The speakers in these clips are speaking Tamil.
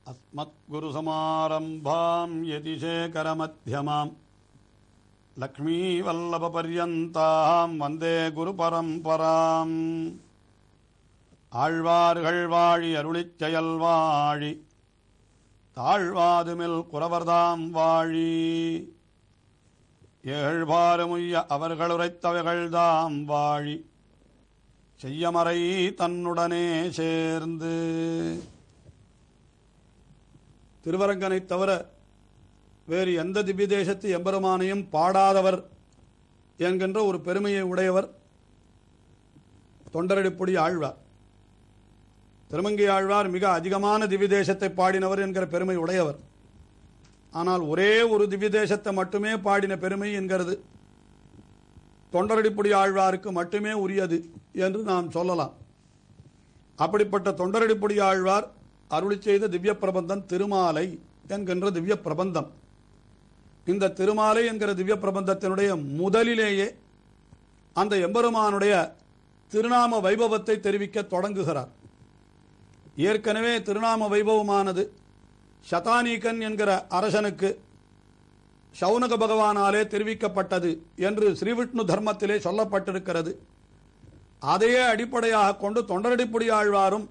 अस्मद्गुरुसमारम्भाम् यतिशेखरमध्यमाम् லக்ஷ்மீவல்லபபர்யந்தாம் வந்தே குரு பரம்பராம் ஆழ்வார்கள் வாழி அருளிச் செயல் வாழி தாழ்வாதுமில் குறவர்தாம் வாழி ஏழ்பாறுமுய்ய அவர்களுரைத்தவைகள்தாம் வாழி செய்யமறை தன்னுடனே சேர்ந்து திருவரங்கனைத் தவிர வேறு எந்த திவ்ய தேசத்து எம்பெருமானையும் பாடாதவர் என்கின்ற ஒரு பெருமையை உடையவர் தொண்டரடிப்பொடி ஆழ்வார் திருமங்கை ஆழ்வார் மிக அதிகமான திவ்ய தேசத்தை பாடினவர் என்கிற பெருமை உடையவர் ஆனால் ஒரே ஒரு திவ்ய தேசத்தை மட்டுமே பாடின பெருமை என்கிறது தொண்டரடிப்பொடி ஆழ்வாருக்கு மட்டுமே உரியது என்று நாம் சொல்லலாம் அப்படிப்பட்ட தொண்டரடிப்பொடி ஆழ்வார் அருளி செய்த திவ்ய பிரபந்தம் திருமாலை என்கின்ற திவ்ய பிரபந்தம் இந்த திருமாலை என்கிற திவ்ய பிரபந்தத்தினுடைய முதலிலேயே அந்த எம்பெருமானுடைய திருநாம வைபவத்தை தெரிவிக்க தொடங்குகிறார் ஏற்கனவே திருநாம வைபவமானது சதானீகன் என்கிற அரசனுக்கு சௌனக பகவானாலே தெரிவிக்கப்பட்டது என்று ஸ்ரீவிஷ்ணு தர்மத்திலே சொல்லப்பட்டிருக்கிறது அதையே அடிப்படையாக கொண்டு தொண்டரடிப்புடி ஆழ்வாரும்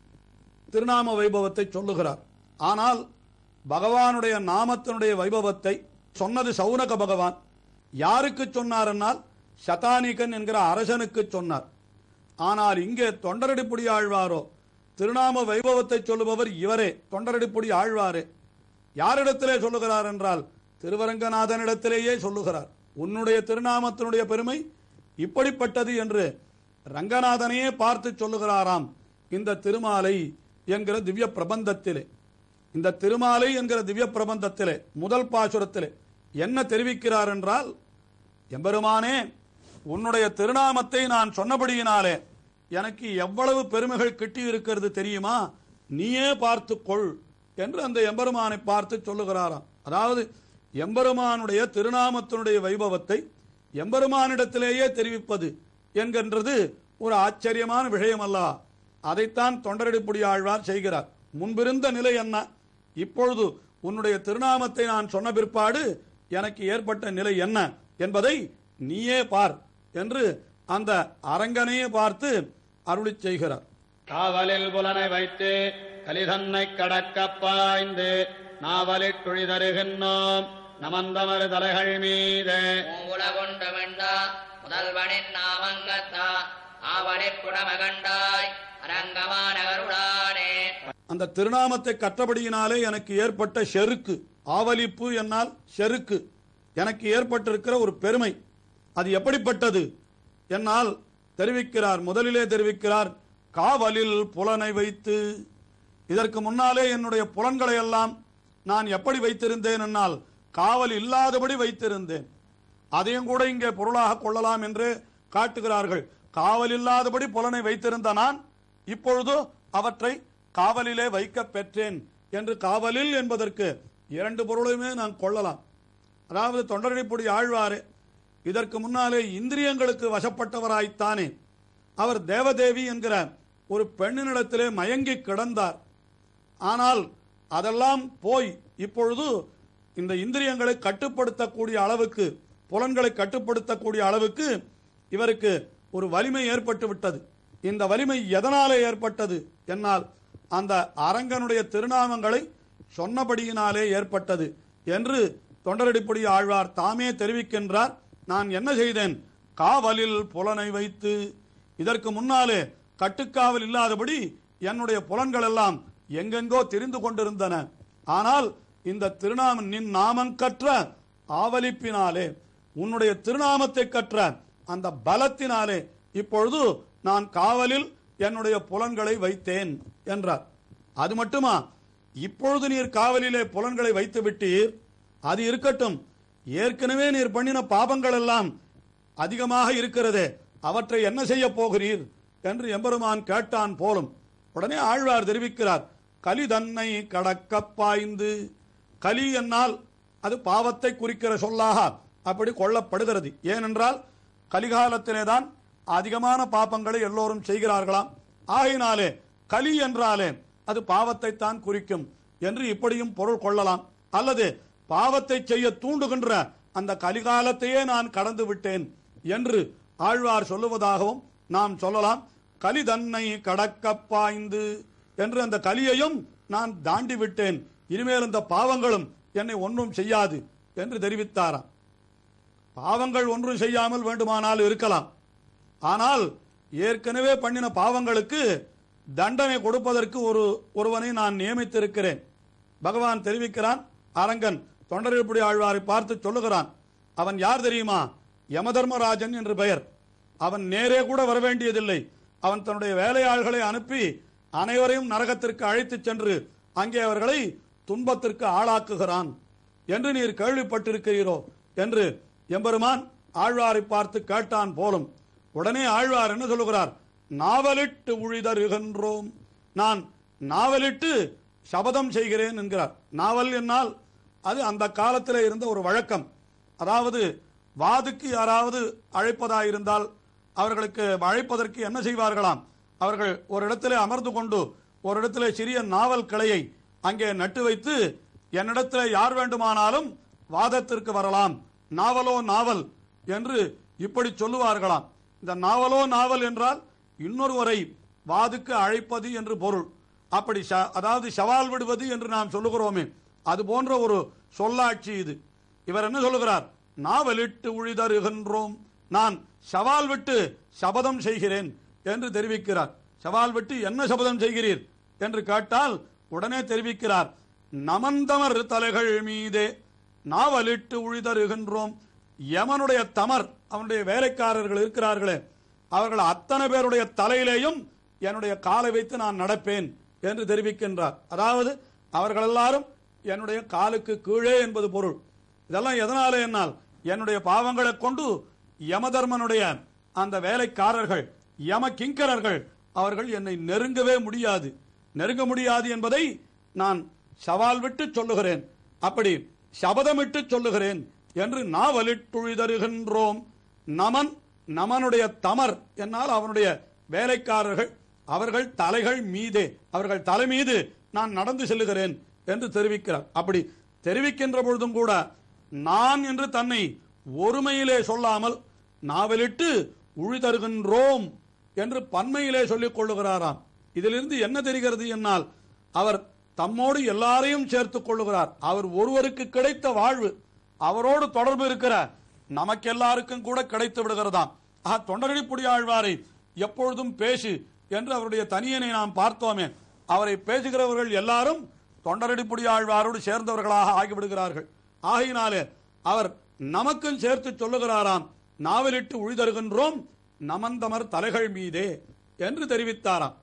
திருநாம வைபவத்தை சொல்லுகிறார் ஆனால் பகவானுடைய நாமத்தினுடைய வைபவத்தை சொன்னது சௌனக பகவான் யாருக்கு சொன்னார் என்னால் சதானிகன் என்கிற அரசனுக்கு சொன்னார் ஆனால் இங்கே தொண்டரடிப்புடி ஆழ்வாரோ திருநாம வைபவத்தை சொல்லுபவர் இவரே தொண்டரடிப்புடி ஆழ்வாரே யாரிடத்திலே சொல்லுகிறார் என்றால் திருவரங்கநாதனிடத்திலேயே சொல்லுகிறார் உன்னுடைய திருநாமத்தினுடைய பெருமை இப்படிப்பட்டது என்று ரங்கநாதனையே பார்த்து சொல்லுகிறாராம் இந்த திருமாலை என்கிற திவ்ய பிரபந்தத்திலே இந்த திருமாலை என்கிற திவ்ய பிரபந்தத்திலே முதல் பாசுரத்திலே என்ன தெரிவிக்கிறார் என்றால் எம்பெருமானே உன்னுடைய திருநாமத்தை நான் சொன்னபடியினாலே எனக்கு எவ்வளவு பெருமைகள் கிட்டி இருக்கிறது தெரியுமா நீயே பார்த்துக்கொள் என்று அந்த எம்பெருமானை பார்த்து சொல்லுகிறாராம் அதாவது எம்பெருமானுடைய திருநாமத்தினுடைய வைபவத்தை எம்பெருமானிடத்திலேயே தெரிவிப்பது என்கின்றது ஒரு ஆச்சரியமான விஷயம் அல்லவா அதைத்தான் தொண்டரடிப்புடி ஆழ்வார் செய்கிறார் முன்பிருந்த நிலை என்ன இப்பொழுது உன்னுடைய திருநாமத்தை நான் சொன்ன பிற்பாடு எனக்கு ஏற்பட்ட நிலை என்ன என்பதை நீயே பார் என்று அந்த அரங்கனையே பார்த்து அருளிச் செய்கிறார் காவலில் புலனை வைத்து கலிதன்னை கடக்கப் பாய்ந்து நாவலிற் குழி தருகின்றோம் நமந்தமரு தலைகள் மீது பூங்குல கொண்டு வெண்டா முதல்வனின் நாமங்கத்தா ஆவலிற் குணமகண்டாய் அரங்கமானகருளானே அந்த திருநாமத்தை கற்றபடியினாலே எனக்கு ஏற்பட்ட செருக்கு ஆவலிப்பு என்னால் செருக்கு எனக்கு ஏற்பட்டிருக்கிற ஒரு பெருமை அது எப்படிப்பட்டது என்னால் தெரிவிக்கிறார் முதலிலே தெரிவிக்கிறார் காவலில் புலனை வைத்து இதற்கு முன்னாலே என்னுடைய புலன்களை எல்லாம் நான் எப்படி வைத்திருந்தேன் என்னால் காவல் இல்லாதபடி வைத்திருந்தேன் அதையும் கூட இங்கே பொருளாக கொள்ளலாம் என்று காட்டுகிறார்கள் காவல் இல்லாதபடி புலனை வைத்திருந்த நான் இப்பொழுது அவற்றை காவலிலே வைக்க பெற்றேன் என்று காவலில் என்பதற்கு இரண்டு பொருளையுமே நான் கொள்ளலாம் அதாவது தொண்டரடிப்புடி ஆழ்வாரே இதற்கு முன்னாலே இந்திரியங்களுக்கு வசப்பட்டவராய்த்தானே அவர் தேவதேவி என்கிற ஒரு பெண்ணினிடத்திலே மயங்கி கிடந்தார் ஆனால் அதெல்லாம் போய் இப்பொழுது இந்த இந்திரியங்களை கட்டுப்படுத்தக்கூடிய அளவுக்கு புலன்களை கட்டுப்படுத்தக்கூடிய அளவுக்கு இவருக்கு ஒரு வலிமை ஏற்பட்டு விட்டது இந்த வலிமை எதனாலே ஏற்பட்டது என்னால் அந்த அரங்கனுடைய திருநாமங்களை சொன்னபடியினாலே ஏற்பட்டது என்று தொண்டரடிப்படி ஆழ்வார் தாமே தெரிவிக்கின்றார் நான் என்ன செய்தேன் காவலில் புலனை வைத்து இதற்கு முன்னாலே கட்டுக்காவல் இல்லாதபடி என்னுடைய புலன்கள் எல்லாம் எங்கெங்கோ தெரிந்து கொண்டிருந்தன ஆனால் இந்த திருநாம நின் நாமம் கற்ற ஆவலிப்பினாலே உன்னுடைய திருநாமத்தை கற்ற அந்த பலத்தினாலே இப்பொழுது நான் காவலில் என்னுடைய புலன்களை வைத்தேன் என்றார் அது மட்டுமா இப்பொழுது நீர் காவலிலே புலன்களை வைத்து விட்டீர் அது இருக்கட்டும் ஏற்கனவே நீர் பண்ணின பாபங்கள் எல்லாம் அதிகமாக இருக்கிறதே அவற்றை என்ன செய்ய போகிறீர் என்று எம்பெருமான் கேட்டான் போலும் உடனே ஆழ்வார் தெரிவிக்கிறார் கலி தன்னை கடக்கப் பாய்ந்து கலி என்னால் அது பாவத்தை குறிக்கிற சொல்லாக அப்படி கொள்ளப்படுகிறது ஏனென்றால் கலிகாலத்திலே தான் அதிகமான பாப்பங்களை எல்லோரும் செய்கிறார்களாம் ஆகையினாலே கலி என்றாலே அது பாவத்தை தான் குறிக்கும் என்று இப்படியும் பொருள் கொள்ளலாம் அல்லது பாவத்தை செய்ய தூண்டுகின்ற அந்த கலிகாலத்தையே நான் கடந்து விட்டேன் என்று ஆழ்வார் சொல்லுவதாகவும் நாம் சொல்லலாம் கலி தன்னை கடக்க பாய்ந்து என்று அந்த கலியையும் நான் தாண்டி விட்டேன் இனிமேல் இந்த பாவங்களும் என்னை ஒன்றும் செய்யாது என்று தெரிவித்தாராம் பாவங்கள் ஒன்றும் செய்யாமல் வேண்டுமானால் இருக்கலாம் ஆனால் ஏற்கனவே பண்ணின பாவங்களுக்கு தண்டனை கொடுப்பதற்கு ஒரு ஒருவனை நான் நியமித்திருக்கிறேன் பகவான் தெரிவிக்கிறான் அரங்கன் தொண்டரிப்புடி ஆழ்வாரை பார்த்து சொல்லுகிறான் அவன் யார் தெரியுமா யமதர்மராஜன் என்று பெயர் அவன் நேரே கூட வர வேண்டியதில்லை அவன் தன்னுடைய வேலையாள்களை அனுப்பி அனைவரையும் நரகத்திற்கு அழைத்துச் சென்று அங்கே அவர்களை துன்பத்திற்கு ஆளாக்குகிறான் என்று நீர் கேள்விப்பட்டிருக்கிறீரோ என்று எம்பெருமான் ஆழ்வாரை பார்த்து கேட்டான் போலும் உடனே ஆழ்வார் என்ன சொல்லுகிறார் நாவலிட்டு உழிதருகின்றோம் நான் நாவலிட்டு சபதம் செய்கிறேன் என்கிறார் நாவல் என்னால் அது அந்த காலத்தில் இருந்த ஒரு வழக்கம் அதாவது வாதுக்கு யாராவது அழைப்பதாயிருந்தால் அவர்களுக்கு அழைப்பதற்கு என்ன செய்வார்களாம் அவர்கள் ஒரு இடத்திலே அமர்ந்து கொண்டு ஒரு இடத்திலே சிறிய நாவல் கிளையை அங்கே நட்டு வைத்து என்னிடத்திலே யார் வேண்டுமானாலும் வாதத்திற்கு வரலாம் நாவலோ நாவல் என்று இப்படி சொல்லுவார்களாம் இந்த நாவலோ நாவல் என்றால் இன்னொருவரை வாதுக்கு அழைப்பது என்று பொருள் அப்படி ச- அதாவது சவால் விடுவது என்று நாம் சொல்லுகிறோமே அது போன்ற ஒரு சொல்லாட்சி இது இவர் என்ன சொல்லுகிறார் நாவலிட்டு உழிதருகின்றோம் நான் சவால் விட்டு சபதம் செய்கிறேன் என்று தெரிவிக்கிறார் சவால் விட்டு என்ன சபதம் செய்கிறீர் என்று கேட்டால் உடனே தெரிவிக்கிறார் நமந்தமர் தலைகள் மீதே நாவலிட்டு உழிதருகின்றோம் யமனுடைய தமர் அவனுடைய வேலைக்காரர்கள் இருக்கிறார்களே அவர்கள் அத்தனை பேருடைய தலையிலேயும் என்னுடைய காலை வைத்து நான் நடப்பேன் என்று தெரிவிக்கின்றார் அதாவது அவர்கள் எல்லாரும் என்னுடைய காலுக்கு கீழே என்பது பொருள் இதெல்லாம் எதனாலே என்னால் என்னுடைய பாவங்களை கொண்டு யமதர்மனுடைய அந்த வேலைக்காரர்கள் யம கிங்கரர்கள் அவர்கள் என்னை நெருங்கவே முடியாது நெருங்க முடியாது என்பதை நான் சவால் விட்டு சொல்லுகிறேன் அப்படி சபதமிட்டு சொல்லுகிறேன் என்று நாவலிட்டுழிதருகின்றோம் நமன் நமனுடைய தமர் என்னால் அவனுடைய வேலைக்காரர்கள் அவர்கள் தலைகள் மீதே அவர்கள் தலை மீது நான் நடந்து செல்லுகிறேன் என்று தெரிவிக்கிறார் அப்படி தெரிவிக்கின்ற பொழுதும் கூட நான் என்று தன்னை ஒருமையிலே சொல்லாமல் நாவலிட்டு உழிதருகின்றோம் என்று பன்மையிலே சொல்லிக் கொள்ளுகிறாராம் இதிலிருந்து என்ன தெரிகிறது என்னால் அவர் தம்மோடு எல்லாரையும் சேர்த்துக் கொள்ளுகிறார் அவர் ஒருவருக்கு கிடைத்த வாழ்வு அவரோடு தொடர்பு இருக்கிற நமக்கெல்லாருக்கும் கூட கிடைத்து விடுகிறதாம் ஆஹா தொண்டரடிப்புடி ஆழ்வாரை எப்பொழுதும் பேசு என்று அவருடைய தனியனை நாம் பார்த்தோமே அவரை பேசுகிறவர்கள் எல்லாரும் தொண்டரடிப்புடி ஆழ்வாரோடு சேர்ந்தவர்களாக ஆகிவிடுகிறார்கள் ஆகையினாலே அவர் நமக்கும் சேர்த்து சொல்லுகிறாராம் நாவலிட்டு உழிதருகின்றோம் நமந்தமர் தலைகள் மீதே என்று தெரிவித்தாராம்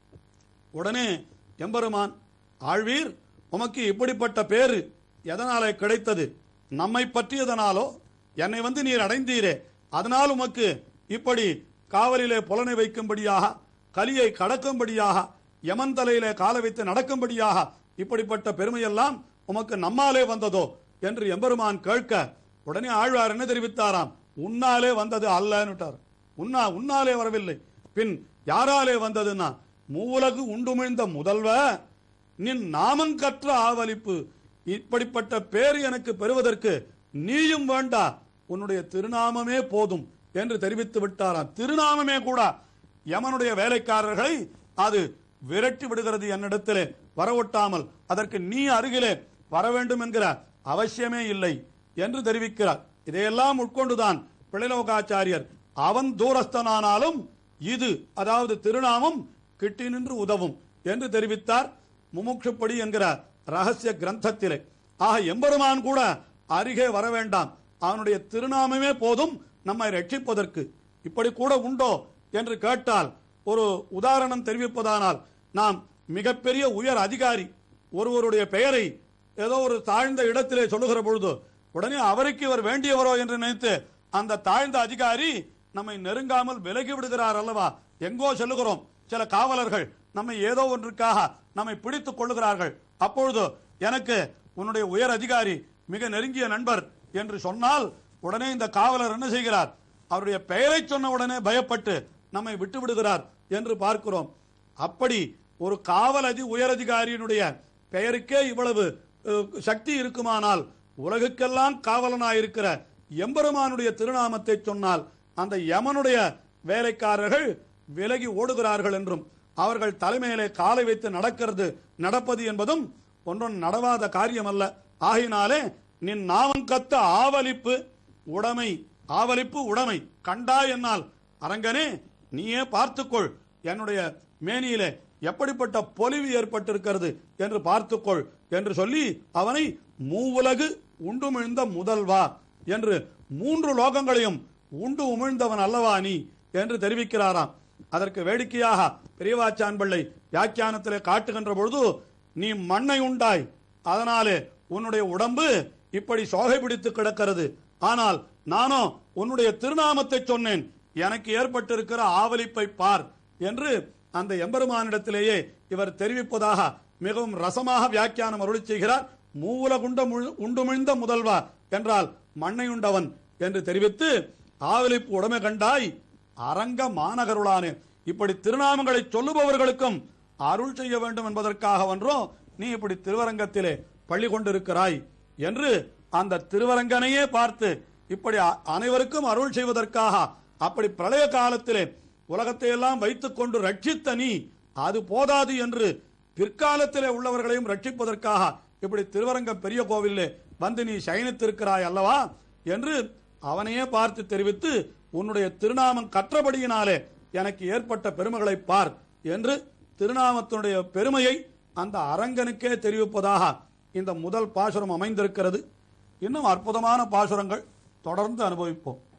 உடனே எம்பெருமான் ஆழ்வீர் உமக்கு இப்படிப்பட்ட பேரு எதனாலே கிடைத்தது நம்மை பற்றியதனாலோ என்னை வந்து நீர் அடைந்தீரே அதனால் உமக்கு இப்படி காவலிலே புலனை வைக்கும்படியாக கலியை கடக்கும்படியாக யமன் தலையிலே கால வைத்து நடக்கும்படியாக இப்படிப்பட்ட பெருமையெல்லாம் உமக்கு நம்மாலே வந்ததோ என்று எம்பெருமான் கேட்க உடனே ஆழ்வார் என்ன தெரிவித்தாராம் உன்னாலே வந்தது அல்லன்னுட்டார் உன்னா உன்னாலே வரவில்லை பின் யாராலே வந்ததுன்னா மூவுலகு உண்டுமிழ்ந்த முதல்வ நின் நாமம் கற்ற ஆவலிப்பு இப்படிப்பட்ட பேர் எனக்கு பெறுவதற்கு நீயும் வேண்டா உன்னுடைய திருநாமமே போதும் என்று தெரிவித்து விட்டாராம் திருநாமமே கூட யமனுடைய வேலைக்காரர்களை அது விரட்டி விடுகிறது என்னிடத்திலே வரவொட்டாமல் அதற்கு நீ அருகிலே வர வேண்டும் என்கிற அவசியமே இல்லை என்று தெரிவிக்கிறார் இதையெல்லாம் உட்கொண்டுதான் பிள்ளைலோகாச்சாரியர் அவன் தூரஸ்தனானாலும் இது அதாவது திருநாமம் கிட்டி நின்று உதவும் என்று தெரிவித்தார் முமுட்சுப்படி என்கிற ரகசிய கிரந்தத்திலே ஆக எம்பெருமான் கூட அருகே வர வேண்டாம் அவனுடைய திருநாமமே போதும் நம்மை ரட்சிப்பதற்கு இப்படி கூட உண்டோ என்று கேட்டால் ஒரு உதாரணம் தெரிவிப்பதானால் நாம் மிகப்பெரிய உயர் அதிகாரி ஒருவருடைய பெயரை ஏதோ ஒரு தாழ்ந்த இடத்திலே சொல்லுகிற பொழுது உடனே அவருக்கு இவர் வேண்டியவரோ என்று நினைத்து அந்த தாழ்ந்த அதிகாரி நம்மை நெருங்காமல் விலகி விடுகிறார் அல்லவா எங்கோ செல்லுகிறோம் சில காவலர்கள் நம்மை ஏதோ ஒன்றுக்காக நம்மை பிடித்துக் கொள்ளுகிறார்கள் அப்பொழுது எனக்கு உன்னுடைய உயர் அதிகாரி மிக நெருங்கிய நண்பர் என்று சொன்னால் உடனே இந்த காவலர் என்ன செய்கிறார் அவருடைய பெயரை சொன்ன உடனே பயப்பட்டு நம்மை விட்டு விடுகிறார் என்று பார்க்கிறோம் அப்படி ஒரு காவல் அதி உயரதிகாரியினுடைய பெயருக்கே இவ்வளவு அஹ், சக்தி இருக்குமானால் உலகுக்கெல்லாம் காவலனாயிருக்கிற எம்பெருமானுடைய திருநாமத்தை சொன்னால் அந்த யமனுடைய வேலைக்காரர்கள் விலகி ஓடுகிறார்கள் என்றும் அவர்கள் தலைமையிலே காலை வைத்து நடக்கிறது நடப்பது என்பதும் ஒன்றும் நடவாத காரியம் அல்ல ஆகினாலே நின் நாமம் கத்த ஆவலிப்பு உடைமை ஆவலிப்பு உடைமை கண்டா என்னால் அரங்கனே நீயே பார்த்துக்கொள் என்னுடைய மேனியிலே எப்படிப்பட்ட பொலிவு ஏற்பட்டிருக்கிறது என்று பார்த்துக்கொள் என்று சொல்லி அவனை மூவுலகு உண்டுமிழ்ந்த முதல்வா என்று மூன்று லோகங்களையும் உண்டு உமிழ்ந்தவன் அல்லவா நீ என்று தெரிவிக்கிறாராம் அதற்கு வேடிக்கையாக பெரியவாச்சான் பிள்ளை வியாக்கியானத்திலே காட்டுகின்ற பொழுது நீ மண்ணை உண்டாய் அதனாலே உன்னுடைய உடம்பு இப்படி சோகை பிடித்து கிடக்கிறது ஆனால் நானோ உன்னுடைய திருநாமத்தை சொன்னேன் எனக்கு ஏற்பட்டிருக்கிற ஆவலிப்பை பார் என்று அந்த எம்பெருமானிடத்திலேயே இவர் தெரிவிப்பதாக மிகவும் ரசமாக வியாக்கியானம் அருளி செய்கிறார் மூவுலகுண்ட முழு- உண்டுமிழ்ந்த முதல்வா என்றால் மண்ணை உண்டவன் என்று தெரிவித்து ஆவலிப்பு உடமை கண்டாய் அரங்க மாநகருளானே இப்படி திருநாமங்களை சொல்லுபவர்களுக்கும் அருள் செய்ய வேண்டும் என்பதற்காக ஒன்றோ நீ இப்படி திருவரங்கத்திலே பள்ளி கொண்டிருக்கிறாய் என்று அந்த திருவரங்கனையே பார்த்து இப்படி அ- அனைவருக்கும் அருள் செய்வதற்காக அப்படி பிரளய காலத்திலே உலகத்தை எல்லாம் வைத்துக் கொண்டு ரட்சித்த நீ அது போதாது என்று பிற்காலத்திலே உள்ளவர்களையும் ரட்சிப்பதற்காக இப்படி திருவரங்க பெரிய கோவிலே வந்து நீ சயனித்திருக்கிறாய் அல்லவா என்று அவனையே பார்த்து தெரிவித்து உன்னுடைய திருநாமம் கற்றபடியினாலே எனக்கு ஏற்பட்ட பெருமைகளை பார் என்று திருநாமத்தினுடைய பெருமையை அந்த அரங்கனுக்கே தெரிவிப்பதாக இந்த முதல் பாசுரம் அமைந்திருக்கிறது இன்னும் அற்புதமான பாசுரங்கள் தொடர்ந்து அனுபவிப்போம்